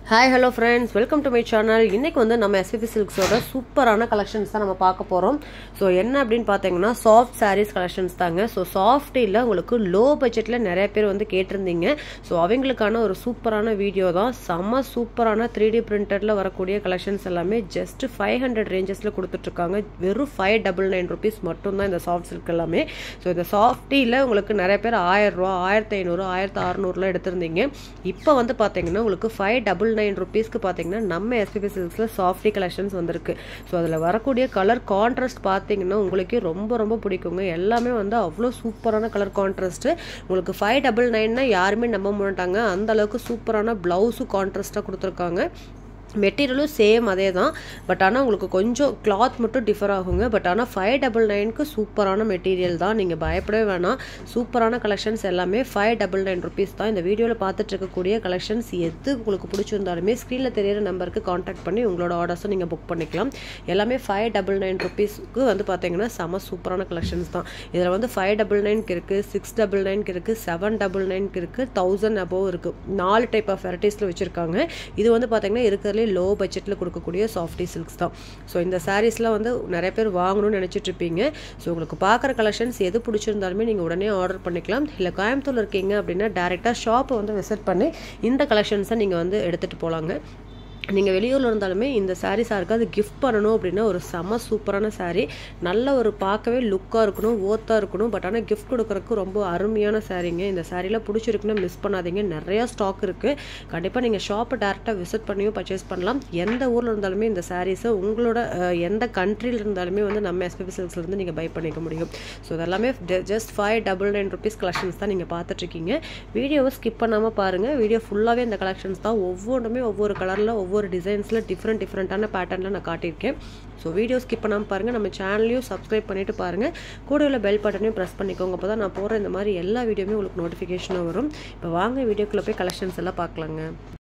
hi hello friends welcome to my channel இன்னைக்கு வந்து நம்ம எஸ்பிபி சில்க்ஸோட சூப்பரான கலெக்ஷன்ஸ் தான் நம்ம பார்க்க போகிறோம் ஸோ என்ன அப்படின்னு பார்த்தீங்கன்னா சாஃப்ட் சாரீஸ் கலெக்ஷன்ஸ் தாங்க ஸோ சாஃப்டில் உங்களுக்கு லோ பட்ஜெட்டில் நிறைய பேர் வந்து கேட்டிருந்தீங்க ஸோ அவங்களுக்கான ஒரு சூப்பரான வீடியோ தான் செம்ம சூப்பரான த்ரீ டி பிரிண்டடில் வரக்கூடிய கலெக்ஷன்ஸ் எல்லாமே ஜஸ்ட் ஃபைவ் ஹண்ட்ரட் ரேஞ்சஸில் கொடுத்துட்ருக்காங்க வெறும் ஃபைவ் டபுள் நைன் ருபீஸ் மட்டும்தான் இந்த சாஃப்ட் சில்க் எல்லாமே ஸோ இந்த சாஃப்டியில் உங்களுக்கு நிறைய பேர் ஆயிரம் ரூபா ஆயிரத்தி ஐநூறு ஆயிரத்தி அறநூறுலாம் எடுத்திருந்தீங்க இப்போ வந்து பார்த்தீங்கன்னா உங்களுக்கு ஃபைவ் டபுள் நைன் ருபீஸ்க்கு பார்த்தீங்கன்னா நம்ம எஸ்பிபி சில்க்ஸில் சாஃப்டி கலெக்ஷன்ஸ் வந்திருக்கு ஸோ அதில் வரக்கூடிய கலர் கான்ட்ராஸ்ட் பார்த்தீங்கன்னா உங்களுக்கே ரொம்ப ரொம்ப பிடிக்குங்க எல்லாமே வந்து அவ்வளோ சூப்பரான கலர் கான்ட்ராஸ்ட்டு உங்களுக்கு ஃபைவ் டபுள் நைன்னா யாருமே நம்ப மாட்டாங்க அந்த அளவுக்கு சூப்பரான ப்ளவுஸும் கான்ட்ராஸ்ட்டாக கொடுத்துருக்காங்க மெட்டீரியலும் சேம் அதே தான் பட் ஆனால் உங்களுக்கு கொஞ்சம் கிளாத் மட்டும் டிஃபர் ஆகுங்க பட் ஆனால் ஃபைவ் டபுள் நைனுக்கு சூப்பரான மெட்டீரியல் தான் நீங்கள் பயப்படவே வேணாம் சூப்பரான கலெக்ஷன்ஸ் எல்லாமே ஃபைவ் டபுள் நைன் ருபீஸ் தான் இந்த வீடியோவில் பார்த்துட்டு இருக்கக்கூடிய கலெக்ஷன்ஸ் எது உங்களுக்கு பிடிச்சிருந்தாலுமே ஸ்க்ரீனில் தெரியிற நம்பருக்கு காண்டாக்ட் பண்ணி உங்களோட ஆர்டர்ஸும் நீங்கள் புக் பண்ணிக்கலாம் எல்லாமே ஃபைவ் டபுள் நைன் ருபீஸ்க்கு வந்து பார்த்தீங்கன்னா செம சூப்பரான கலெக்ஷன்ஸ் தான் இதில் வந்து ஃபைவ் டபுள் நைனுக்கு இருக்குது சிக்ஸ் டபுள் நைனுக்கு இருக்குது செவன் டபுள் நைனுக்கு இருக்குது தௌசண்ட் அபோவ் இருக்குது நாலு டைப் ஆஃப் வெரைட்டிஸில் வச்சுருக்காங்க இது வந்து பார்த்தீங்கன்னா இருக்கிறதுலே லோ பட்ஜெட்டில் கொடுக்கக்கூடிய சாஃப்டி சில்க்ஸ் தான் ஸோ இந்த சாரீஸ்லாம் வந்து நிறைய பேர் வாங்கணும்னு நினச்சிட்டு இருப்பீங்க ஸோ உங்களுக்கு பார்க்குற கலெக்ஷன்ஸ் எது பிடிச்சிருந்தாலுமே நீங்கள் உடனே ஆர்டர் பண்ணிக்கலாம் இல்லை கோயம்புத்தூர் இருக்கீங்க அப்படின்னா டேரெக்டாக ஷாப்பை வந்து விசிட் பண்ணி இந்த கலெக்ஷன்ஸை நீங்கள் வந்து எடுத்துகிட்டு போகலாங்க நீங்கள் வெளியூரில் இருந்தாலுமே இந்த சாரீஸாக இருக்குது அது கிஃப்ட் பண்ணணும் அப்படின்னா ஒரு செம சூப்பரான சாரீ நல்ல ஒரு பார்க்கவே லுக்காக இருக்கணும் ஓத்தாக இருக்கணும் பட் ஆனால் கிஃப்ட் கொடுக்குறக்கு ரொம்ப அருமையான சாரீங்க இந்த சாரீலாம் பிடிச்சிருக்குன்னு மிஸ் பண்ணாதீங்க நிறையா ஸ்டாக் இருக்குது கண்டிப்பாக நீங்கள் ஷாப்பை டேரெக்டாக விசிட் பண்ணியும் பர்ச்சேஸ் பண்ணலாம் எந்த ஊரில் இருந்தாலுமே இந்த சாரீஸை உங்களோட எந்த கண்ட்ரியில் இருந்தாலுமே வந்து நம்ம எஸ்பிபி சில்க்ஸ்லேருந்து நீங்கள் பை பண்ணிக்க முடியும் ஸோ இதெல்லாமே just five double nine rupees collections தான் நீங்கள் பார்த்துட்ருக்கீங்க வீடியோவை ஸ்கிப் பண்ணாமல் பாருங்கள் வீடியோ ஃபுல்லாகவே இந்த கலெக்ஷன்ஸ் தான் ஒவ்வொன்றுமே ஒவ்வொரு கலரில் ஒவ்வொரு ஒவ்வொரு டிசைன்ஸில் டிஃப்ரெண்ட் டிஃப்ரெண்ட்டான பேட்டர்னில் நான் காட்டியிருக்கேன் ஸோ வீடியோ ஸ்கிப் பண்ணாமல் பாருங்கள் நம்ம சேனலையும் சப்ஸ்கிரைப் பண்ணிவிட்டு பாருங்கள் கூட உள்ள பெல் பட்டனையும் ப்ரெஸ் பண்ணிக்கோங்க அப்போ தான் நான் போகிற இந்த மாதிரி எல்லா வீடியோமே உங்களுக்கு நோட்டிஃபிகேஷனும் வரும் இப்போ வாங்க வீடியோக்குள்ளே போய் கலெக்ஷன்ஸ் எல்லாம் பார்க்கலாங்க